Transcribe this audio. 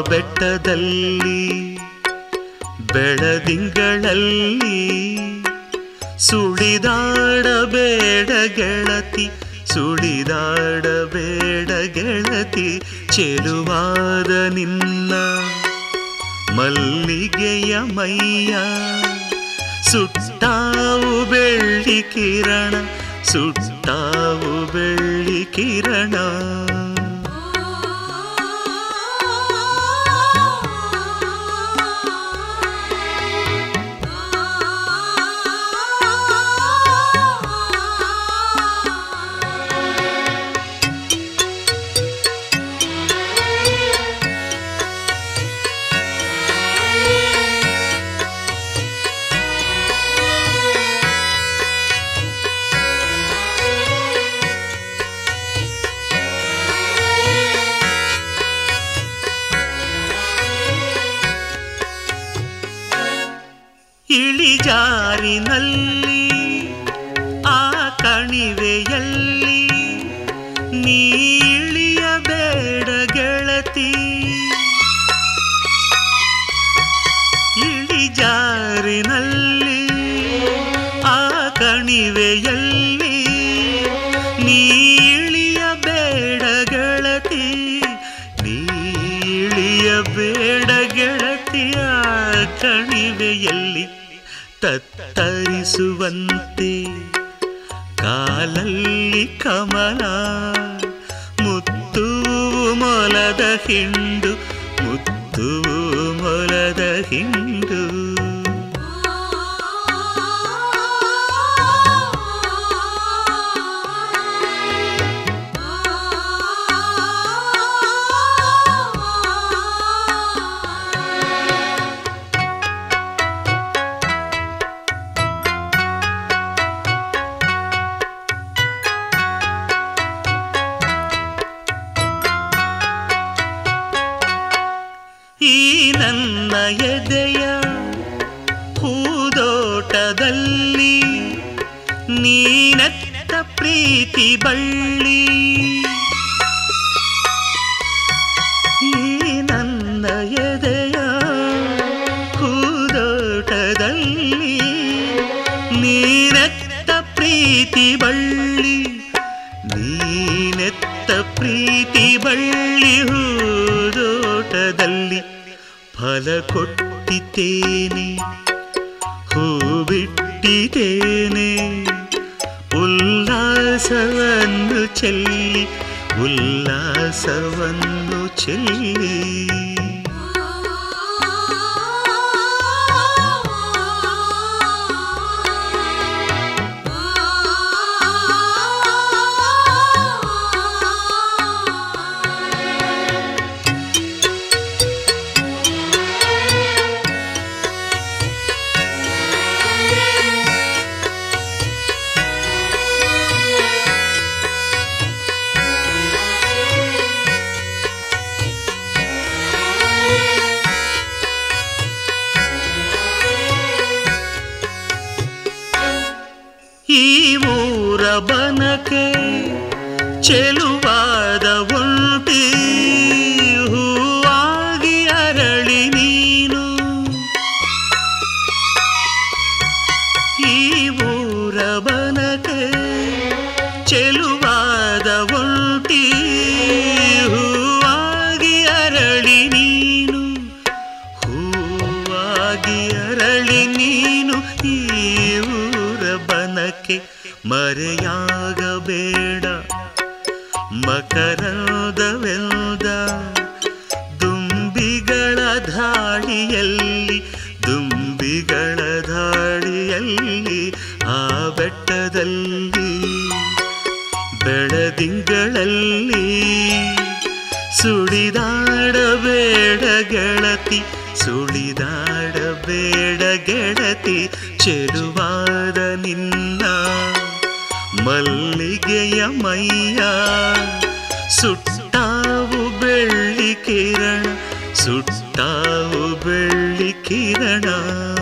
ಬೆಟ್ಟದಲ್ಲಿ ಬೆಳದಿಂಗಳಲ್ಲಿ ಸುಳಿದಾಡಬೇಡ ಗೆಳತಿ ಸುಳಿದಾಡಬೇಡ ಗೆಳತಿ ಚೆಲುವಾದ ನಿನ್ನ ಮಲ್ಲಿಗೆಯ ಮೈಯ ಸುಟ್ಟಾವು ಬೆಳ್ಳಿ ಕಿರಣ ಸುಟ್ಟಾವು ಬೆಳ್ಳಿ ಕಿರಣ ಇಳಿಜಾರಿನಲ್ಲಿ ಆ ಕಣಿವೆಯಲ್ಲಿ ನೀ ಇಳಿಯಬೇಡ ಗೆಳತಿ ಇಳಿಜಾರಿನಲ್ಲಿ ಆ ಕಣಿವೆಯಲ್ಲಿ ನೀ ಇಳಿಯಬೇಡ ಗೆಳತಿ ನೀ ಇಳಿಯಬೇಡ ಗೆಳತಿಯ ಕಣಿವೆಯಲ್ಲಿ ತತ್ತರಿಸುವಂತೆ ಕಾಲಲ್ಲಿ ಕಮಲ ಮುತ್ತು ಮೊಲದ ಹಿಂಡು ಮುತ್ತು ಮೊಲದ ಹಿಂಡು ಈ ನನ್ನ ಎದೆಯ ಹೂದೋಟದಲ್ಲಿ ನೀನೆತ್ತ ಪ್ರೀತಿ ಬಳ್ಳಿ ಈ ನನ್ನ ಎದೆಯ ಹೂದೋಟದಲ್ಲಿ ನೀನೆತ್ತ ಪ್ರೀತಿ ಬಳ್ಳಿ ನೀನೆತ್ತ ಪ್ರೀತಿ ಬಳ್ಳಿ ಹೂದೋಟದಲ್ಲಿ ಫಲ ಕೊಟ್ಟಿದ್ದೇನೆ ಹೂ ಬಿಟ್ಟಿದ್ದೇನೆ ಉಲ್ಲಾಸವನ್ನು ಚೆಲ್ಲಿ ಉಲ್ಲಾಸವನ್ನು ಚೆಲ್ಲಿ ಈ ಮೂರ ಬನಕೆ ಚೆಲುವಾದ ಒಂಟಿ ಹೂವಾಗಿ ಅರಳಿ ನೀನು ಈ ಮೂರ ಬನಕೆ ಚೆಲುವಾದ ಒಂಟಿ ಹೂವಾಗಿ ಅರಳಿ ನೀನು ಹೂವಾಗಿ ಅರಳಿ ನೀನು ಈ ಊರ ಬನಕ್ಕೆ ಮರೆಯಾಗಬೇಡ ಮಕರಂದವೆಲ್ದ ದುಂಬಿಗಳ ಧಾಳಿಯಲ್ಲಿ ದುಂಬಿಗಳ ಧಾಳಿಯಲ್ಲಿ ಆ ಬೆಟ್ಟದಲ್ಲಿ ಬೆಳದಿಂಗಳಲ್ಲಿ ಸುಳಿದಾಡಬೇಡ ಗೆಳತಿ ಸುಳಿದಾಡಬೇಡ ಗೆಳತಿ ಚೆಲುವಾದ ನಿನ್ನ ಮಲ್ಲಿಗೆಯ ಮೈಯ ಸುಟ್ಟಾವು ಬೆಳ್ಳಿ ಕಿರಣ ಸುಟ್ಟಾವು ಬೆಳ್ಳಿ ಕಿರಣ